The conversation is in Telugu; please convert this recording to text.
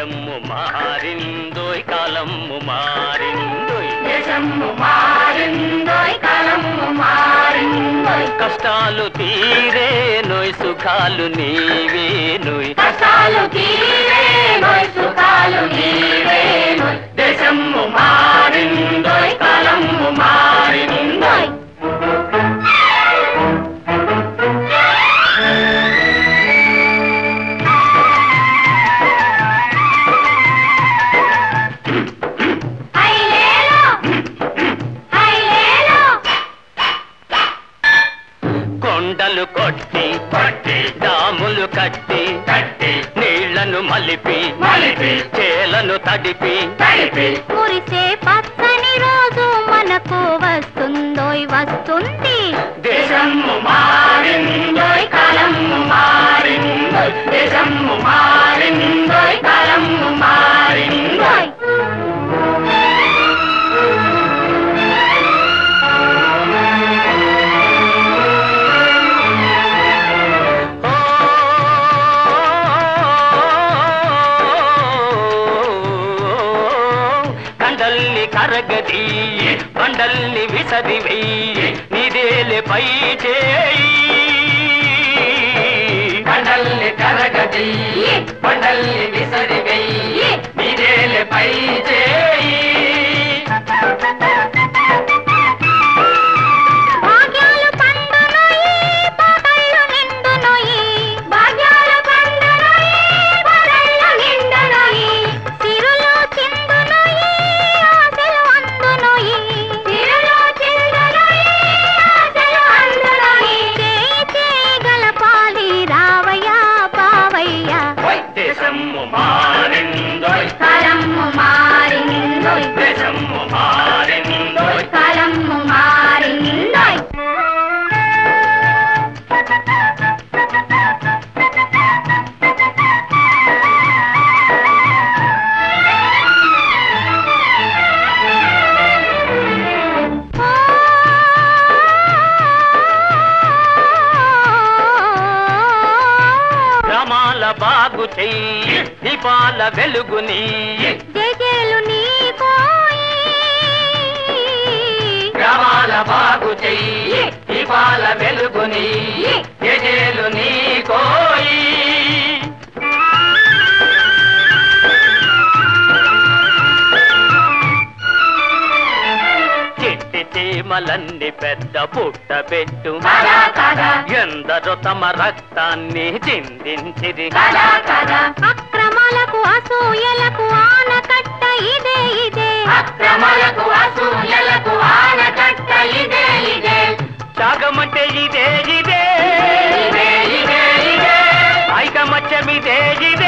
దేశము మారిందోయ్ కాలము మారిందోయ్ దేశము మారిందోయ్ కాలము మారిందోయ్ కష్టాలు తీరే నోయ్ సుఖాలు నీవే నోయ్ కష్టాలు తీరేనోయ్ సుఖాలు నీవేనోయ్ దేశము మారిందోయ్ కాలము మారిందోయ్ హైలేలో హైలేలో కొండలు కొట్టి పట్టి డాములు కట్టి కట్టి నీళ్లను మలిపి మలిపి చేలను తడిపి తడిపి మురిసే పచ్చని రోజు మనకు వస్తుందోయ్ వస్తుంది దేశము మారిందోయ్ కాలము మారిందోయ్ దేశము మారిందోయ్ కాలము మారిందోయ్ ఓ కండల్ని కరగది బండల్ని విసరి వెయ్యి నిదేలే పై చేయి కండల్ని కరగది పండల్ని విసరి వెయ్యి నిదేలే పై చేయి భాగ్యాలు పండునోయి పాటలు నిండునోయి భాగ్యాలు పండునోయి పాటలు నిండునోయి సిరులు చిందునోయి ఆశలు అందునోయి సిరులు చిందునోయి ఆశలు అందునోయి చేయి చేయి గలపాలి రావయ్య బావయ్య ఓయ్ దేశము మారిందోయ్ కాలము మారిందోయ్ దేశము మారిందోయ్ కాలము మారిందోయ్ గ్రామాల బాగు చెయ్యి దీపాల వెలుగుని జేజేలు నీకోయి గ్రామాల బాగు చెయ్యి దీపాల వెలుగుని ఎజేలు నీ కోయి చిట్టి చీమలన్ని పెద్ద పుట్ట పెట్టు కదా కదా ఎందరో తమ రక్తాన్ని చిందించిరి కదా కదా అక్రమాలకు అసూయలకు ఆనకట్ట ఇదే ఇదే అక్రమాలకు అసూయలకు ఆనకట్ట ఇదే ఇదే త్యాగమంటే ఇదే ఇదే ఇదే ఇదే ఇదే ఐకమత్యం ఇదే ఇదే